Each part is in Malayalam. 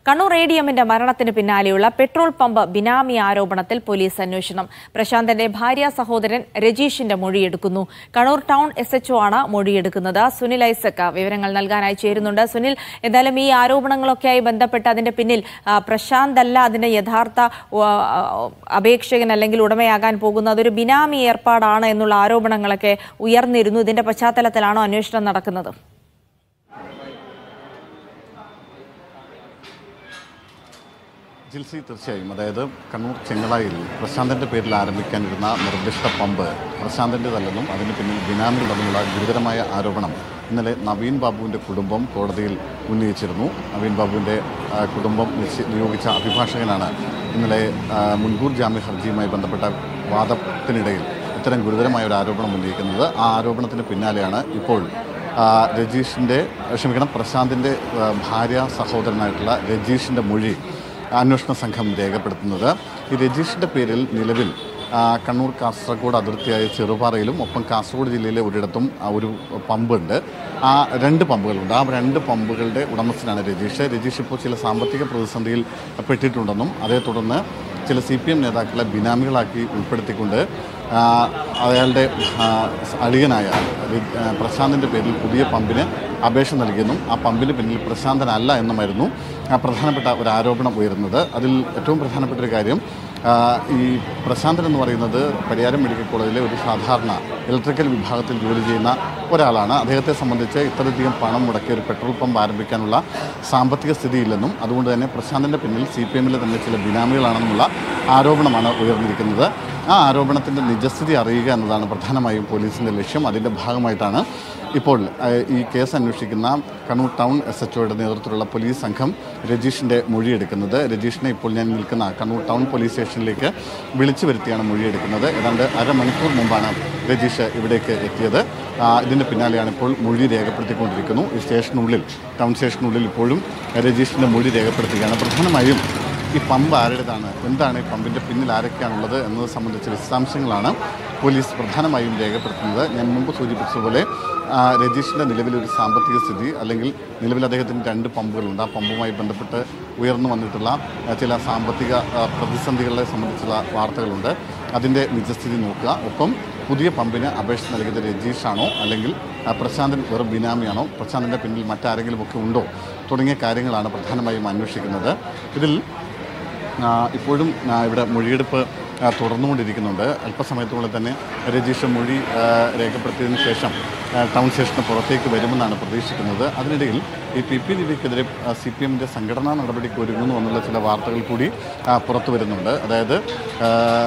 കണ്ണൂർ എ ഡി എമ്മിന്റെ മരണത്തിന് പിന്നാലെയുള്ള പെട്രോൾ പമ്പ് ബിനാമി ആരോപണത്തിൽ പോലീസ് അന്വേഷണം പ്രശാന്തന്റെ ഭാര്യ സഹോദരൻ രജീഷിന്റെ മൊഴിയെടുക്കുന്നു കണ്ണൂർ ടൗൺ എസ് എച്ച്ഒ ആണ് മൊഴിയെടുക്കുന്നത് സുനിൽ ഐസക് വിവരങ്ങൾ നൽകാനായി ചേരുന്നുണ്ട് സുനിൽ എന്തായാലും ഈ ആരോപണങ്ങളൊക്കെയായി ബന്ധപ്പെട്ട് അതിന്റെ പിന്നിൽ ആ, പ്രശാന്ത് അല്ല അതിന്റെ യഥാർത്ഥ ആ, അപേക്ഷകൻ അല്ലെങ്കിൽ ഉടമയാകാൻ പോകുന്ന അതൊരു ബിനാമി ഏർപ്പാടാണ് എന്നുള്ള ആരോപണങ്ങളൊക്കെ ഉയർന്നിരുന്നു ഇതിന്റെ പശ്ചാത്തലത്തിലാണോ അന്വേഷണം നടക്കുന്നത് ജിൽസി തീർച്ചയായും അതായത് കണ്ണൂർ ചെങ്ങളായിൽ പ്രശാന്തന്റെ പേരിൽ ആരംഭിക്കാനിരുന്ന നിർദ്ദിഷ്ട പമ്പ് പ്രശാന്തൻ്റെതല്ലെന്നും അതിന് പിന്നിൽ ബിനാമിയുണ്ടെന്നുള്ള ഗുരുതരമായ ആരോപണം ഇന്നലെ നവീൻ ബാബുവിൻ്റെ കുടുംബം കോടതിയിൽ ഉന്നയിച്ചിരുന്നു നവീൻ ബാബുവിൻ്റെ ആ, കുടുംബം നിശ്ച- നിയോഗിച്ച അഭിഭാഷകനാണ് ഇന്നലെ ആ, മുൻകൂർ ജാമ്യ ഹർജിയുമായി ബന്ധപ്പെട്ട വാദത്തിനിടയിൽ ഇത്തരം ഗുരുതരമായ ഒരു ആരോപണം ഉന്നയിക്കുന്നത് ആ ആരോപണത്തിന് പിന്നാലെയാണ് ഇപ്പോൾ ആ, രജീഷിൻ്റെ ക്ഷമിക്കണം പ്രശാന്തിൻ്റെ ആ, ഭാര്യ സഹോദരനായിട്ടുള്ള രജീഷിൻ്റെ മൊഴി അന്വേഷണ സംഘം രേഖപ്പെടുത്തുന്നത് ഈ രജീഷിൻ്റെ പേരിൽ നിലവിൽ ആ, കണ്ണൂർ കാസർഗോഡ് അതിർത്തിയായ ചെറുപാറയിലും ഒപ്പം കാസർഗോഡ് ജില്ലയിലെ ഒരിടത്തും ആ ഒരു പമ്പുണ്ട് ആ രണ്ട് പമ്പുകളുണ്ട് ആ രണ്ട് പമ്പുകളുടെ ഉടമസ്ഥനാണ് രജീഷ് രജീഷ് ഇപ്പോൾ ചില സാമ്പത്തിക പ്രതിസന്ധിയിൽ പെട്ടിട്ടുണ്ടെന്നും അതേ തുടർന്ന് ചില സി പി എം നേതാക്കളെ ബിനാമികളാക്കി ഉൾപ്പെടുത്തിക്കൊണ്ട് ആ, അയാളുടെ ആ, അളിയനായ രി- ആ, പ്രശാന്തിൻ്റെ പേരിൽ പുതിയ പമ്പിന് അപേക്ഷ നൽകിയെന്നും ആ പമ്പിന് പിന്നിൽ പ്രശാന്തനല്ല എന്നുമായിരുന്നു ആ പ്രധാനപ്പെട്ട ഒരു ആരോപണം ഉയരുന്നത് അതിൽ ഏറ്റവും പ്രധാനപ്പെട്ട ഒരു കാര്യം ആ, ഈ പ്രശാന്തൻ എന്ന് പറയുന്നത് പരിയാരം മെഡിക്കൽ കോളേജിലെ ഒരു സാധാരണ ഇലക്ട്രിക്കൽ വിഭാഗത്തിൽ ജോലി ചെയ്യുന്ന ഒരാളാണ് അദ്ദേഹത്തെ സംബന്ധിച്ച് ഇത്രയധികം പണം മുടക്കി ഒരു പെട്രോൾ പമ്പ് ആരംഭിക്കാനുള്ള സാമ്പത്തിക സ്ഥിതിയില്ലെന്നും അതുകൊണ്ട് തന്നെ പ്രശാന്തൻ്റെ പിന്നിൽ സി പി എമ്മിലെ തന്നെ ചില ബിനാമികളാണെന്നുള്ള ആരോപണമാണ് ഉയർന്നിരിക്കുന്നത് ആ ആരോപണത്തിൻ്റെ നിജസ്ഥിതി അറിയുക എന്നതാണ് പ്രധാനമായും പോലീസിൻ്റെ ലക്ഷ്യം അതിൻ്റെ ഭാഗമായിട്ടാണ് ഇപ്പോൾ ഏഹ്, ഈ കേസ് അന്വേഷിക്കുന്ന കണ്ണൂർ ടൗൺ എസ് എച്ച് ഒയുടെ നേതൃത്വത്തിലുള്ള പോലീസ് സംഘം രജീഷിൻ്റെ മൊഴിയെടുക്കുന്നത് രജീഷിനെ ഇപ്പോൾ ഞാൻ നിൽക്കുന്ന കണ്ണൂർ ടൗൺ പോലീസ് സ്റ്റേഷനിലേക്ക് വിളിച്ചു വരുത്തിയാണ് മൊഴിയെടുക്കുന്നത് ഏതാണ്ട് അരമണിക്കൂർ മുമ്പാണ് രജീഷ് ഇവിടേക്ക് എത്തിയത് ആ, ഇതിൻ്റെ പിന്നാലെയാണ് ഇപ്പോൾ മൊഴി രേഖപ്പെടുത്തിക്കൊണ്ടിരിക്കുന്നു ഈ സ്റ്റേഷനുള്ളിൽ ടൗൺ സ്റ്റേഷനുള്ളിൽ ഇപ്പോഴും രജീഷിൻ്റെ മൊഴി രേഖപ്പെടുത്തുകയാണ് പ്രധാനമായും ഈ പമ്പ് ആരുടേതാണ് എന്താണ് ഈ പമ്പിൻ്റെ പിന്നിൽ ആരൊക്കെയാണുള്ളത് എന്നത് സംബന്ധിച്ച വിശദാംശങ്ങളാണ് പോലീസ് പ്രധാനമായും രേഖപ്പെടുത്തുന്നത് ഞാൻ മുമ്പ് സൂചിപ്പിച്ചതുപോലെ ആ, രജീഷിൻ്റെ നിലവിലൊരു സാമ്പത്തിക സ്ഥിതി അല്ലെങ്കിൽ നിലവിൽ അദ്ദേഹത്തിന് രണ്ട് പമ്പുകളുണ്ട് ആ പമ്പുമായി ബന്ധപ്പെട്ട് ഉയർന്നു വന്നിട്ടുള്ള ആ, ചില സാമ്പത്തിക ആ, പ്രതിസന്ധികളെ സംബന്ധിച്ചുള്ള വാർത്തകളുണ്ട് അതിൻ്റെ നിജസ്ഥിതി നോക്കുക ഒപ്പം പുതിയ പമ്പിന് അപേക്ഷ നൽകിയത് രജീഷാണോ അല്ലെങ്കിൽ ആ, പ്രശാന്തൻ വെറും ബിനാമിയാണോ പ്രശാന്തിൻ്റെ പിന്നിൽ മറ്റാരെങ്കിലുമൊക്കെ ഉണ്ടോ തുടങ്ങിയ കാര്യങ്ങളാണ് പ്രധാനമായും അന്വേഷിക്കുന്നത് ഇതിൽ ആ, ഇപ്പോഴും ആ, ഇവിടെ മൊഴിയെടുപ്പ് ആ, തുടർന്നുകൊണ്ടിരിക്കുന്നുണ്ട് അല്പസമയത്തുള്ളിൽ തന്നെ രജീഷ് മൊഴി ആ, രേഖപ്പെടുത്തിയതിനു ശേഷം ആ, ടൗൺ സ്റ്റേഷന് പുറത്തേക്ക് വരുമെന്നാണ് പ്രതീക്ഷിക്കുന്നത് അതിനിടയിൽ ഈ പി പി ലിവിക്കെതിരെ സി പി എമ്മിൻ്റെ സംഘടനാ നടപടിക്ക് ഒരുങ്ങുന്നു എന്നുള്ള ചില വാർത്തകൾ കൂടി ആ, പുറത്തു വരുന്നുണ്ട് അതായത് ആ,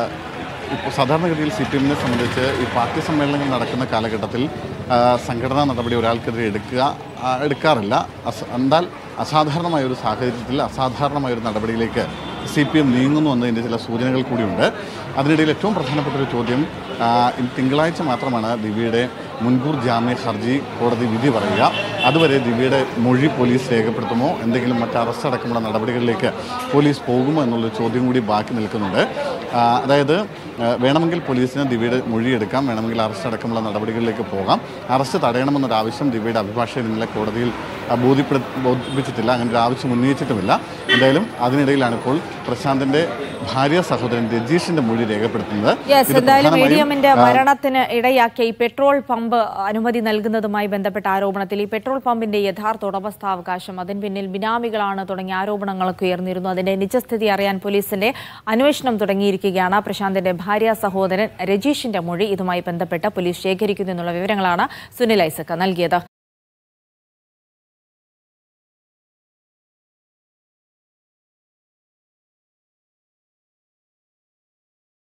ഇപ്പോൾ സാധാരണഗതിയിൽ സി പി എമ്മിനെ സംബന്ധിച്ച് ഈ പാർട്ടി സമ്മേളനങ്ങൾ നടക്കുന്ന കാലഘട്ടത്തിൽ ആ, സംഘടനാ നടപടി ഒരാൾക്കെതിരെ എടുക്കുക ആ, എടുക്കാറില്ല അസ- എന്നാൽ അസാധാരണമായ ഒരു സാഹചര്യത്തിൽ അസാധാരണമായ ഒരു നടപടിയിലേക്ക് സി പി എം നീങ്ങുന്നു എന്നതിൻ്റെ ചില സൂചനകൾ കൂടിയുണ്ട് അതിനിടയിൽ ഏറ്റവും പ്രധാനപ്പെട്ട ഒരു ചോദ്യം ആ, ഇന്ന് തിങ്കളാഴ്ച മാത്രമാണ് ദിവ്യയുടെ മുൻകൂർ ജാമ്യ ഹർജി കോടതി വിധി പറയുക അതുവരെ ദിവ്യയുടെ മൊഴി പോലീസ് രേഖപ്പെടുത്തുമോ എന്തെങ്കിലും മറ്റ് അറസ്റ്റ് അടക്കമുള്ള നടപടികളിലേക്ക് പോലീസ് പോകുമോ എന്നുള്ള ചോദ്യം കൂടി ബാക്കി നിൽക്കുന്നുണ്ട് ആ, അതായത് ആ, വേണമെങ്കിൽ പോലീസിന് ദിവ്യയുടെ മൊഴി എടുക്കാം വേണമെങ്കിൽ അറസ്റ്റ് അടക്കമുള്ള നടപടികളിലേക്ക് പോകാം അറസ്റ്റ് തടയണമെന്നൊരു ആവശ്യം ദിവ്യയുടെ അഭിഭാഷകൻ ഇന്നലെ കോടതിയിൽ ആ, ബോധ്യപ്പെടു ബോധിപ്പിച്ചിട്ടില്ല അങ്ങനെ ഒരു ആവശ്യം ഉന്നയിച്ചിട്ടുമില്ല എന്തായാലും അതിനിടയിലാണ് ഇപ്പോൾ പ്രശാന്തിന്റെ ഭാര്യ സഹോദരൻ രജീഷിന്റെ മൊഴി രേഖപ്പെടുത്തുന്നത് യെസ് ഇത് എന്തായാലും എ ഡി പ്രധാനമായും, എമ്മിന്റെ ആ, മരണത്തിന് ഇടയാക്കിയ ഈ പെട്രോൾ പമ്പ് അനുമതി നൽകുന്നതുമായി ബന്ധപ്പെട്ട ആരോപണത്തിൽ ഈ പെട്രോൾ പമ്പിന്റെ യഥാർത്ഥ ഉടമസ്ഥാവകാശം അതിന് പിന്നിൽ ബിനാമികളാണ് തുടങ്ങിയ ആരോപണങ്ങളൊക്കെ ഉയർന്നിരുന്നു അതിന്റെ നിജസ്ഥിതി അറിയാൻ പോലീസിന്റെ അന്വേഷണം തുടങ്ങിയിരിക്കുകയാണ് പ്രശാന്തിന്റെ ഭാര്യ സഹോദരൻ രജീഷിന്റെ മൊഴി ഇതുമായി ബന്ധപ്പെട്ട് പോലീസ് ശേഖരിക്കുന്നു എന്നുള്ള വിവരങ്ങളാണ് സുനിൽ ഐസക് നൽകിയത്